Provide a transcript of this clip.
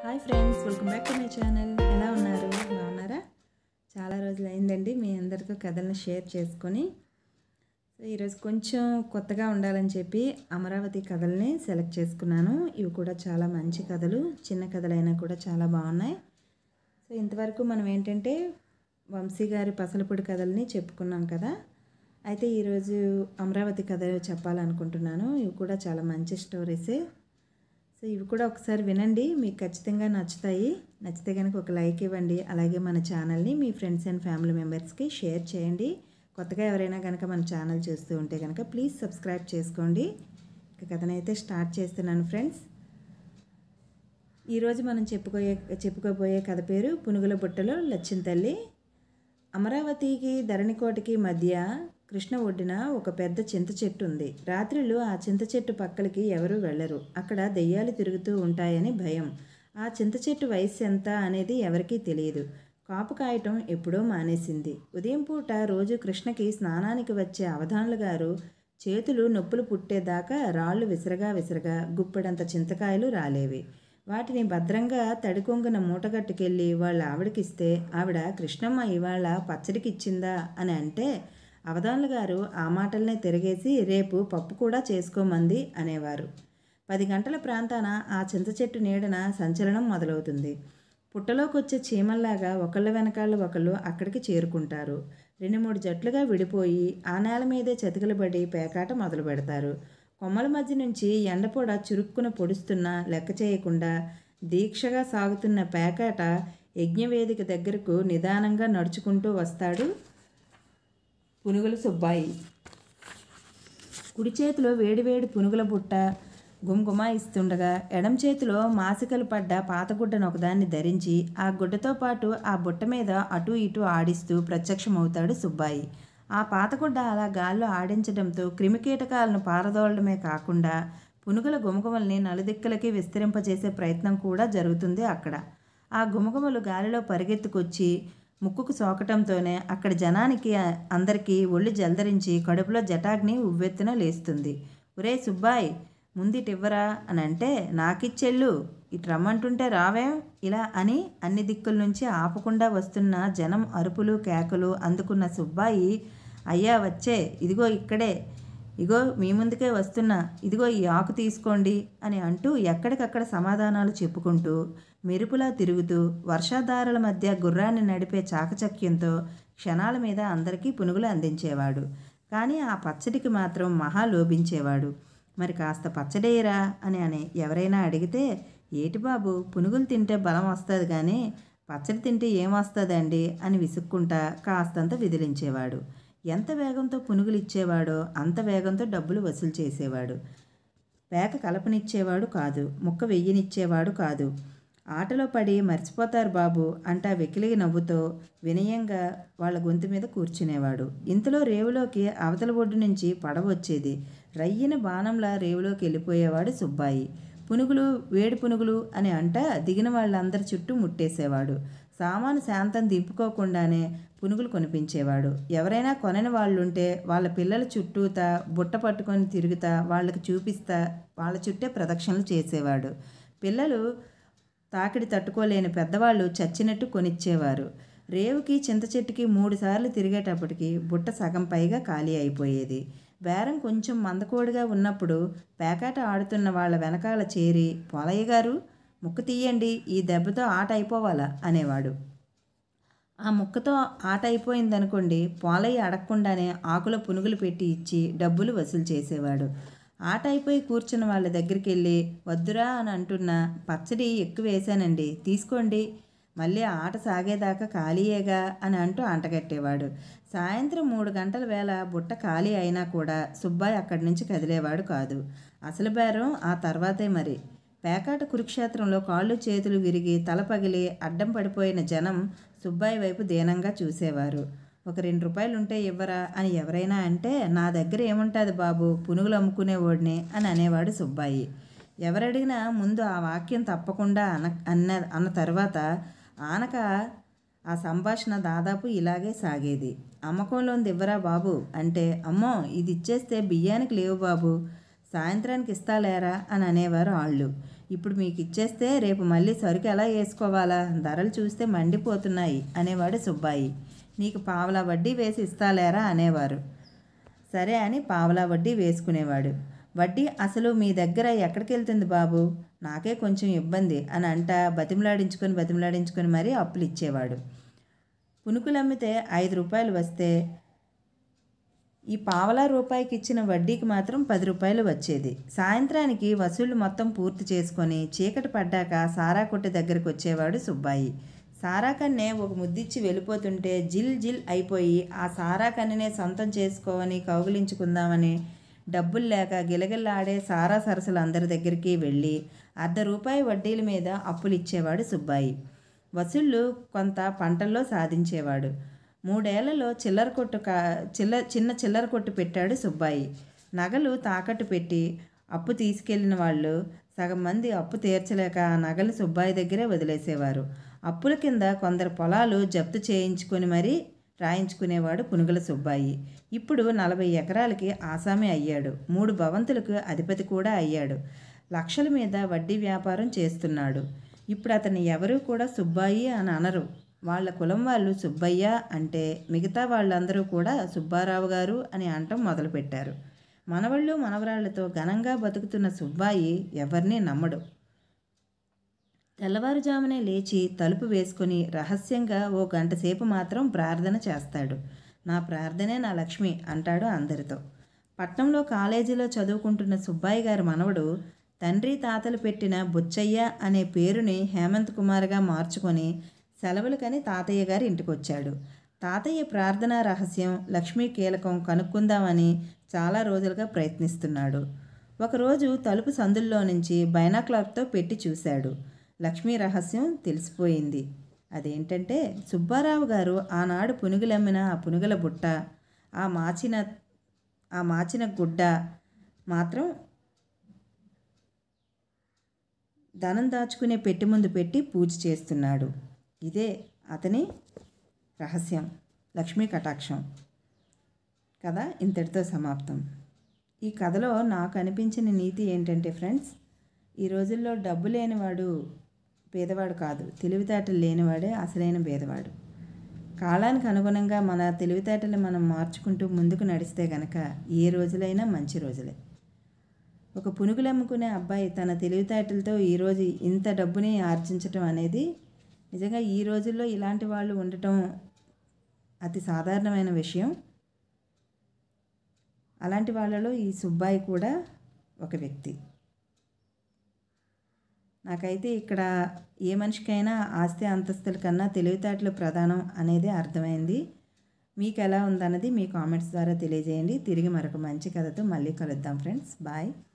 hi friends welcome back to my channel ఎలా ఉన్నారు బాగున్నారా చాలా రోజులు అయిందండి మీ అందరితో కథలను షేర్ చేసుకొని సో ఈరోజు కొంచెం కొత్తగా ఉండాలని చెప్పి అమరావతి కథల్ని సెలెక్ట్ చేసుకున్నాను ఇవి కూడా చాలా మంచి కథలు చిన్న కథలైనా కూడా చాలా బాగున్నాయి సో ఇంతవరకు మనం ఏంటంటే వంశీ గారి పసలపొడి కథల్ని చెప్పుకున్నాం కదా అయితే ఈరోజు అమరావతి కథ చెప్పాలనుకుంటున్నాను ఇవి కూడా చాలా మంచి స్టోరీసే సో ఇవి కూడా ఒకసారి వినండి మీకు ఖచ్చితంగా నచ్చుతాయి నచ్చితే కనుక ఒక లైక్ ఇవ్వండి అలాగే మన ఛానల్ని మీ ఫ్రెండ్స్ అండ్ ఫ్యామిలీ మెంబర్స్కి షేర్ చేయండి కొత్తగా ఎవరైనా కనుక మన ఛానల్ చూస్తూ ఉంటే కనుక ప్లీజ్ సబ్స్క్రైబ్ చేసుకోండి ఇక కథనైతే స్టార్ట్ చేస్తున్నాను ఫ్రెండ్స్ ఈరోజు మనం చెప్పుకోయే చెప్పుకోబోయే కథ పేరు పునుగుల బుట్టలో లచ్చిన తల్లి అమరావతికి ధరణికోటకి మధ్య కృష్ణ ఒడ్డున ఒక పెద్ద చింత చెట్టు ఉంది రాత్రిళ్ళు ఆ చింత చెట్టు పక్కలకి ఎవరూ వెళ్ళరు అక్కడ దెయ్యాలు తిరుగుతూ ఉంటాయని భయం ఆ చింత చెట్టు వయసు ఎంత అనేది ఎవరికీ తెలియదు కాపు కాయటం ఎప్పుడో మానేసింది ఉదయం పూట రోజు కృష్ణకి స్నానానికి వచ్చే అవధానులు గారు చేతులు నొప్పులు పుట్టేదాకా రాళ్ళు విసరగా విసరగా గుప్పెడంత చింతకాయలు రాలేవి వాటిని భద్రంగా తడికొంగున మూటగట్టుకెళ్ళి వాళ్ళ ఆవిడకిస్తే ఆవిడ కృష్ణమ్మ ఇవాళ పచ్చడికి ఇచ్చిందా అని అంటే అవధానులు గారు ఆ మాటలనే తిరిగేసి రేపు పప్పు కూడా చేసుకోమంది అనేవారు పది గంటల ప్రాంతాన ఆ చింత చెట్టు నీడన సంచలనం మొదలవుతుంది పుట్టలోకి వచ్చే చీమల్లాగా ఒకళ్ళ వెనకాల ఒకళ్ళు అక్కడికి చేరుకుంటారు రెండు మూడు జట్లుగా విడిపోయి ఆ నేల మీదే చతికిలబడి పేకాట మొదలు పెడతారు కొమ్మల మధ్య నుంచి ఎండపొడ చురుక్కున పొడుస్తున్నా లెక్క చేయకుండా దీక్షగా సాగుతున్న పేకాట యజ్ఞవేదిక దగ్గరకు నిదానంగా నడుచుకుంటూ వస్తాడు పునుగుల సుబ్బాయి కుడి చేతిలో వేడివేడి పునుగుల బుట్ట గుమగుమాయిస్తుండగా ఎడం చేతిలో మాసికలు పడ్డ పాతగుడ్డను ఒకదాన్ని ధరించి ఆ గుడ్డతో పాటు ఆ బుట్ట మీద అటు ఇటు ఆడిస్తూ ప్రత్యక్షమవుతాడు సుబ్బాయి ఆ పాతగుడ్డ అలా గాల్లో ఆడించడంతో క్రిమికీటకాలను పారదోలడమే కాకుండా పునుగుల గుమగుమల్ని నలుదిక్కలకి విస్తరింపజేసే ప్రయత్నం కూడా జరుగుతుంది అక్కడ ఆ గుమగుమలు గాలిలో పరిగెత్తుకొచ్చి ముక్కుకు సోకటంతోనే అక్కడ జనానికి అందరికీ ఒళ్ళు జల్దరించి కడుపులో జటాగ్ని ఉవ్వెత్తున లేస్తుంది ఒరే సుబ్బాయ్ ముందిటివ్వరా అని అంటే నాకిచ్చెళ్ళు ఇటు రమ్మంటుంటే రావేం ఇలా అని అన్ని దిక్కుల నుంచి ఆపకుండా వస్తున్న జనం అరుపులు కేకలు అందుకున్న సుబ్బాయి అయ్యా వచ్చే ఇదిగో ఇక్కడే ఇగో మీ ముందుకే వస్తున్నా ఇదిగో ఈ ఆకు తీసుకోండి అని అంటూ ఎక్కడికక్కడ సమాధానాలు చెప్పుకుంటూ మెరుపులా తిరుగుతూ వర్షాధారల మధ్య గుర్రాన్ని నడిపే చాకచక్యంతో క్షణాల మీద అందరికీ పునుగులు అందించేవాడు కానీ ఆ పచ్చడికి మాత్రం మహా లోభించేవాడు మరి కాస్త పచ్చడేయరా అని అని ఎవరైనా అడిగితే ఏటి బాబు పునుగులు తింటే బలం వస్తుంది కానీ పచ్చడి తింటే ఏమొస్తుందండి అని విసుక్కుంటా కాస్తంత విదిలించేవాడు ఎంత వేగంతో పునుగులు ఇచ్చేవాడో అంత వేగంతో డబ్బులు వసూలు చేసేవాడు పేక కలపనిచ్చేవాడు కాదు ముక్క వెయ్యనిచ్చేవాడు కాదు ఆటలో పడి మర్చిపోతారు బాబు అంటా వెకిలిగి నవ్వుతో వినయంగా వాళ్ళ గొంతు మీద కూర్చునేవాడు ఇంతలో రేవులోకి అవతల ఒడ్డు నుంచి పడవ వచ్చేది రయ్యిన బాణంలా రేవులోకి వెళ్ళిపోయేవాడు సుబ్బాయి పునుగులు వేడి పునుగులు అని అంట దిగిన వాళ్ళందరి చుట్టూ ముట్టేసేవాడు సామాను శాంతం దింపుకోకుండానే పునుగులు కొనిపించేవాడు ఎవరైనా కొనని వాళ్ళుంటే వాళ్ళ పిల్లల చుట్టూతా బుట్ట పట్టుకొని తిరుగుతా వాళ్ళకి చూపిస్తా వాళ్ళ చుట్టే ప్రదక్షిణలు చేసేవాడు పిల్లలు తాకిడి తట్టుకోలేని పెద్దవాళ్ళు చచ్చినట్టు కొనిచ్చేవారు రేవుకి చింత చెట్టుకి మూడు సార్లు తిరిగేటప్పటికి బుట్ట సగం పైగా ఖాళీ అయిపోయేది బేరం కొంచెం మందకోడిగా ఉన్నప్పుడు పేకాట ఆడుతున్న వాళ్ళ వెనకాల చేరి పొలయ్య గారు ముక్కు తీయండి ఈ దెబ్బతో ఆట అయిపోవాలా అనేవాడు ఆ ముక్కతో ఆట అయిపోయిందనుకోండి పోలయ్య అడగకుండానే ఆకులో పునుగులు పెట్టి ఇచ్చి డబ్బులు వసూలు చేసేవాడు ఆట అయిపోయి కూర్చున్న వాళ్ళ దగ్గరికి వెళ్ళి వద్దురా అని అంటున్న పచ్చడి ఎక్కువ వేశానండి తీసుకోండి మళ్ళీ ఆట సాగేదాకా ఖాళీయేగా అని అంటూ అంటగట్టేవాడు సాయంత్రం మూడు గంటల వేళ బుట్ట ఖాళీ అయినా కూడా సుబ్బాయి అక్కడి నుంచి కదిలేవాడు కాదు అసలు బేరం ఆ తర్వాతే మరి పేకాట కురుక్షేత్రంలో కాళ్ళు చేతులు విరిగి తల పగిలి అడ్డం పడిపోయిన జనం సుబ్బాయి వైపు దీనంగా చూసేవారు ఒక రెండు రూపాయలు ఉంటే ఇవ్వరా అని ఎవరైనా అంటే నా దగ్గర ఏముంటుంది బాబు పునుగులు అమ్ముకునేవాడిని అని అనేవాడు సుబ్బాయి ఎవరడిగినా ముందు ఆ వాక్యం తప్పకుండా అన అన్న అన్న తర్వాత ఆనక ఆ సంభాషణ దాదాపు ఇలాగే సాగేది అమ్మకంలోంది ఇవ్వరా బాబు అంటే అమ్మో ఇది ఇచ్చేస్తే బియ్యానికి లేవు బాబు సాయంత్రానికి ఇస్తాలేరా అని అనేవారు వాళ్ళు ఇప్పుడు మీకు ఇచ్చేస్తే రేపు మళ్ళీ సరుకు ఎలా వేసుకోవాలా ధరలు చూస్తే మండిపోతున్నాయి అనేవాడు సుబ్బాయి నీకు పావలా వడ్డీ వేసి ఇస్తాలేరా అనేవారు సరే అని పావలా వడ్డీ వేసుకునేవాడు వడ్డీ అసలు మీ దగ్గర ఎక్కడికి వెళ్తుంది బాబు నాకే కొంచెం ఇబ్బంది అని అంట బతిమలాడించుకొని బతిమలాడించుకొని మరీ అప్పులు ఇచ్చేవాడు పునుకులు అమ్మితే ఐదు రూపాయలు వస్తే ఈ పావలా రూపాయికి ఇచ్చిన వడ్డీకి మాత్రం పది రూపాయలు వచ్చేది సాయంత్రానికి వసూళ్లు మొత్తం పూర్తి చేసుకొని చీకటి పడ్డాక సారా కొట్టు దగ్గరికి వచ్చేవాడు సుబ్బాయి సారా కన్నే ఒక ముద్దిచ్చి వెళ్ళిపోతుంటే జిల్ జిల్ అయిపోయి ఆ సారా కన్నెనే సొంతం చేసుకోవని కౌగిలించుకుందామని డబ్బులు లేక గిలగిల్లాడే సారా సరసులు అందరి దగ్గరికి వెళ్ళి అర్ధ రూపాయి వడ్డీల మీద అప్పులు ఇచ్చేవాడు సుబ్బాయి వసూళ్ళు కొంత పంటల్లో సాధించేవాడు మూడేళ్లలో చిల్లర కొట్టు కా చిల్ల చిన్న చిల్లర కొట్టు పెట్టాడు సుబ్బాయి నగలు తాకట్టు పెట్టి అప్పు తీసుకెళ్లిన వాళ్ళు సగం మంది అప్పు తీర్చలేక ఆ నగలు సుబ్బాయి దగ్గరే వదిలేసేవారు అప్పుల కింద కొందరు పొలాలు జప్తు చేయించుకొని మరీ రాయించుకునేవాడు పునుగుల సుబ్బాయి ఇప్పుడు నలభై ఎకరాలకి ఆసామి అయ్యాడు మూడు భవంతులకు అధిపతి కూడా అయ్యాడు లక్షల మీద వడ్డీ వ్యాపారం చేస్తున్నాడు ఇప్పుడు అతన్ని ఎవరూ కూడా సుబ్బాయి అని అనరు వాళ్ళ కులం వాళ్ళు సుబ్బయ్య అంటే మిగతా వాళ్ళందరూ కూడా సుబ్బారావు గారు అని అనటం మొదలుపెట్టారు మనవళ్ళు మనవరాళ్లతో ఘనంగా బతుకుతున్న సుబ్బాయి ఎవరిని నమ్మడు తెల్లవారుజామునే లేచి తలుపు వేసుకొని రహస్యంగా ఓ గంట సేపు మాత్రం ప్రార్థన చేస్తాడు నా ప్రార్థనే నా లక్ష్మి అంటాడు అందరితో పట్నంలో కాలేజీలో చదువుకుంటున్న సుబ్బాయి గారి మనవడు తండ్రి తాతలు పెట్టిన బుచ్చయ్య అనే పేరుని హేమంత్ కుమార్గా మార్చుకొని సెలవులకని తాతయ్య గారి ఇంటికొచ్చాడు తాతయ్య ప్రార్థనా రహస్యం లక్ష్మీ కీలకం కనుక్కుందామని చాలా రోజులుగా ప్రయత్నిస్తున్నాడు ఒకరోజు తలుపు సందుల్లో నుంచి బైనాక్లాక్తో పెట్టి చూశాడు లక్ష్మీ రహస్యం తెలిసిపోయింది అదేంటంటే సుబ్బారావు గారు ఆనాడు పునుగులమ్మిన ఆ పునుగుల బుట్ట ఆ మాచిన ఆ మాచిన గుడ్డ మాత్రం ధనం దాచుకునే పెట్టి ముందు పెట్టి పూజ చేస్తున్నాడు ఇదే అతని రహస్యం లక్ష్మీ కటాక్షం కథ ఇంతటితో సమాప్తం ఈ కథలో నాకు అనిపించిన నీతి ఏంటంటే ఫ్రెండ్స్ ఈ రోజుల్లో డబ్బు లేనివాడు పేదవాడు కాదు తెలివితేటలు లేనివాడే అసలైన పేదవాడు కాలానికి అనుగుణంగా మన తెలివితేటలు మనం మార్చుకుంటూ ముందుకు నడిస్తే గనక ఏ రోజులైనా మంచి రోజులే ఒక పునుగులు అమ్ముకునే అబ్బాయి తన తెలివితేటలతో ఈరోజు ఇంత డబ్బుని ఆర్జించటం అనేది నిజంగా ఈ రోజుల్లో ఇలాంటి వాళ్ళు ఉండటం అతి సాధారణమైన విషయం అలాంటి వాళ్ళలో ఈ సుబ్బాయి కూడా ఒక వ్యక్తి నాకైతే ఇక్కడ ఏ మనిషికైనా ఆస్తి అంతస్తుల కన్నా తెలివితేటలు ప్రధానం అనేది అర్థమైంది మీకు ఎలా ఉందన్నది మీ కామెంట్స్ ద్వారా తెలియజేయండి తిరిగి మరొక మంచి కథతో మళ్ళీ కలుద్దాం ఫ్రెండ్స్ బాయ్